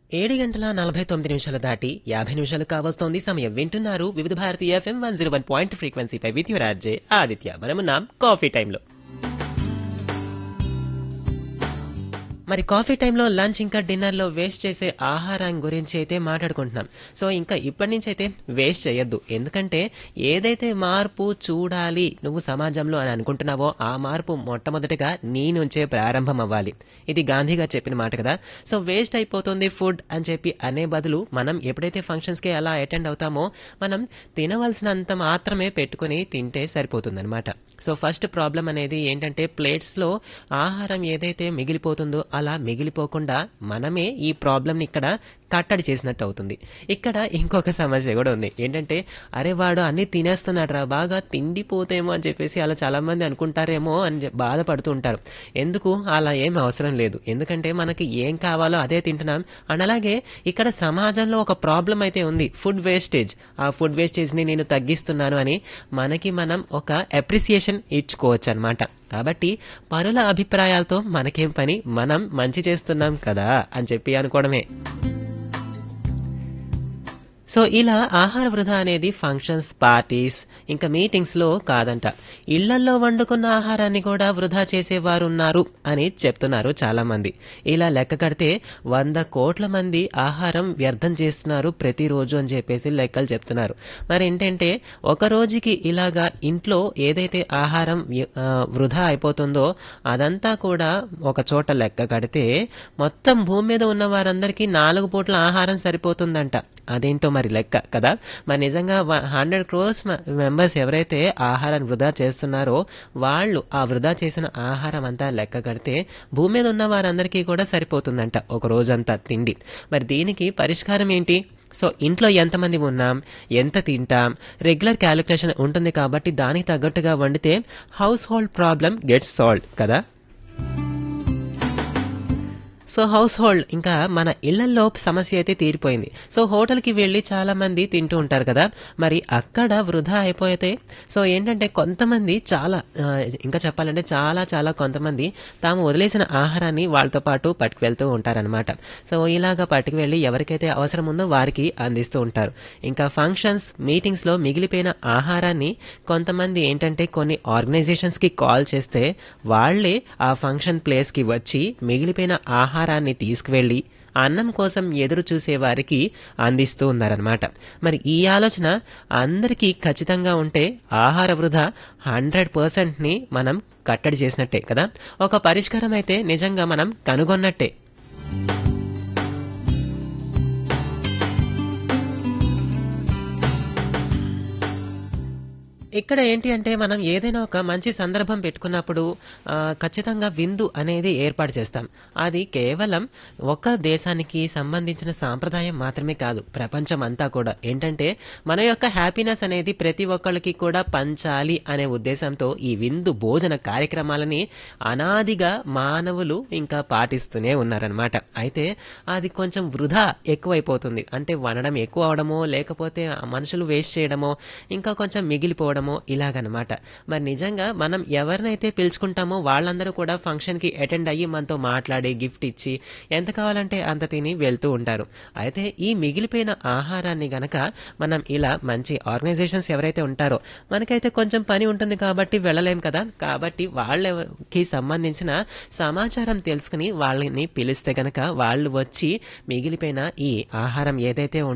ఏడు గంటల నలభై తొమ్మిది నిమిషాలు దాటి యాభై నిమిషాలు కావస్తోంది సమయం వింటున్నారు Vividh Bharati FM one zero one point ఫ్రీక్వెన్సీపై విత్ యువర్ ఆర్జే ఆదిత్య మనమున్నాం కాఫీ టైంలో మరి కాఫీ టైంలో లంచ్ ఇంకా డిన్నర్లో వేస్ట్ చేసే ఆహారం గురించి అయితే మాట్లాడుకుంటున్నాం సో ఇంకా ఇప్పటి నుంచి అయితే వేస్ట్ చేయొద్దు ఎందుకంటే ఏదైతే మార్పు చూడాలి నువ్వు సమాజంలో అని అనుకుంటున్నావో ఆ మార్పు మొట్టమొదటిగా నీ నుంచే ప్రారంభం అవ్వాలి ఇది గాంధీ గారు చెప్పిన మాట కదా సో వేస్ట్ అయిపోతుంది ఫుడ్ అని చెప్పి అనే బదులు మనం ఎప్పుడైతే ఫంక్షన్స్కి అలా అటెండ్ అవుతామో మనం తినవలసినంత మాత్రమే పెట్టుకొని తింటే సరిపోతుందన్నమాట సో ఫస్ట్ ప్రాబ్లం అనేది ఏంటంటే ప్లేట్స్లో ఆహారం ఏదైతే మిగిలిపోతుందో అలా మిగిలిపోకుండా మనమే ఈ ప్రాబ్లమ్ని ఇక్కడ కట్టడి చేసినట్టు అవుతుంది ఇక్కడ ఇంకొక సమస్య కూడా ఉంది ఏంటంటే అరే వాడు అన్ని తినేస్తున్నాడు రా బాగా తిండిపోతేమో అని చెప్పేసి అలా చాలామంది అనుకుంటారేమో అని చె- బాధపడుతూ ఉంటారు ఎందుకు అలా ఏం అవసరం లేదు ఎందుకంటే మనకి ఏం కావాలో అదే తింటున్నాం అండ్ అలాగే ఇక్కడ సమాజంలో ఒక ప్రాబ్లం అయితే ఉంది ఫుడ్ వేస్టేజ్ ఆ ఫుడ్ వేస్టేజ్ని నేను తగ్గిస్తున్నాను అని మనకి మనం ఒక అప్రిసియేషన్ ఇచ్చుకోవచ్చు అనమాట కాబట్టి పరుల అభిప్రాయాలతో మనకేం పని మనం మంచి చేస్తున్నాం కదా అని చెప్పి అనుకోవడమే సో ఇలా ఆహార వృధా అనేది ఫంక్షన్స్ పార్టీస్ ఇంకా మీటింగ్స్లో కాదంట ఇళ్లల్లో వండుకున్న ఆహారాన్ని కూడా వృధా చేసేవారు ఉన్నారు అని చెప్తున్నారు చాలామంది ఇలా లెక్క కడితే వంద కోట్ల మంది ఆహారం వ్యర్థం చేస్తున్నారు ప్రతిరోజు అని చెప్పేసి లెక్కలు చెప్తున్నారు మరి ఏంటంటే ఒక రోజుకి ఇలాగా ఇంట్లో ఏదైతే ఆహారం వ్య- ఆ, వృధా అయిపోతుందో అదంతా కూడా ఒక చోట లెక్క కడితే మొత్తం భూమి మీద ఉన్న వారందరికీ నాలుగు పూట్ల ఆహారం సరిపోతుందంట అదేంటో మరి లెక్క కదా మరి నిజంగా హండ్రెడ్ క్రోర్స్ మెంబర్స్ ఎవరైతే ఆహారాన్ని వృధా చేస్తున్నారో వాళ్ళు ఆ వృధా చేసిన ఆహారం అంతా లెక్క కడితే భూమి మీద ఉన్న వారందరికీ కూడా సరిపోతుందంట ఒక రోజంతా తిండి మరి దీనికి పరిష్కారం ఏంటి సో ఇంట్లో ఎంతమంది ఉన్నాం ఎంత తింటాం రెగ్యులర్ క్యాలిక్యులేషన్ ఉంటుంది కాబట్టి దానికి తగ్గట్టుగా వండితే household problem gets solve కదా సో హౌస్ హోల్డ్ ఇంకా మన ఇళ్లలో సమస్య అయితే తీరిపోయింది సో హోటల్కి వెళ్ళి చాలా మంది తింటూ ఉంటారు కదా మరి అక్కడ వృధా అయిపోతే సో ఏంటంటే కొంతమంది చాలా ఆ, ఇంకా చెప్పాలంటే చాలా చాలా కొంతమంది తాము వదిలేసిన ఆహారాన్ని వాళ్ళతో పాటు పట్టుకు వెళ్తూ ఉంటారనమాట సో ఇలాగా పట్టుకు వెళ్ళి ఎవరికైతే అవసరం ఉందో వారికి అందిస్తూ ఉంటారు ఇంకా ఫంక్షన్స్ మీటింగ్స్లో మిగిలిపోయిన ఆహారాన్ని కొంతమంది ఏంటంటే కొన్ని ఆర్గనైజేషన్స్కి కాల్ చేస్తే వాళ్ళే ఆ ఫంక్షన్ ప్లేస్కి వచ్చి మిగిలిపోయిన ఆహారాన్ని తీసుకువెళ్ళి అన్నం కోసం ఎదురు చూసే వారికి అందిస్తూ ఉన్నారనమాట మరి ఈ ఆలోచన అందరికీ ఖచ్చితంగా ఉంటే ఆహార వృధా హండ్రెడ్ పర్సెంట్ని మనం కట్టడి చేసినట్టే కదా ఒక పరిష్కారం అయితే నిజంగా మనం కనుగొన్నట్టే ఇక్కడ ఏంటి అంటే మనం ఏదైనా ఒక మంచి సందర్భం పెట్టుకున్నప్పుడు ఆ, ఖచ్చితంగా విందు అనేది ఏర్పాటు చేస్తాం అది కేవలం ఒక దేశానికి సంబంధించిన సాంప్రదాయం మాత్రమే కాదు ప్రపంచం అంతా కూడా ఏంటంటే మన యొక్క హ్యాపీనెస్ అనేది ప్రతి ఒక్కళ్ళకి కూడా పంచాలి అనే ఉద్దేశంతో ఈ విందు భోజన కార్యక్రమాలని అనాదిగా మానవులు ఇంకా పాటిస్తూనే ఉన్నారనమాట అయితే అది కొంచెం వృధా ఎక్కువైపోతుంది అంటే వండడం ఎక్కువ అవడమో లేకపోతే ఆ మనుషులు వేస్ట్ చేయడమో ఇంకా కొంచెం మిగిలిపోవడమో ఇలాగనమాట మరి నిజంగా మనం ఎవరినైతే పిలుచుకుంటామో వాళ్ళందరూ కూడా ఫంక్షన్కి అటెండ్ అయ్యి మనతో మాట్లాడి గిఫ్ట్ ఇచ్చి ఎంత కావాలంటే అంత తిని వెళ్తూ ఉంటారు అయితే ఈ మిగిలిపోయిన ఆహారాన్ని గనక మనం ఇలా మంచి ఆర్గనైజేషన్స్ ఎవరైతే ఉంటారో మనకైతే కొంచెం పని ఉంటుంది కాబట్టి వెళ్ళలేం కదా కాబట్టి వాళ్ళకి సంబంధించిన సమాచారం తెలుసుకుని వాళ్ళని పిలిస్తే గనక వాళ్ళు వచ్చి మిగిలిపోయిన ఈ ఆహారం ఏదైతే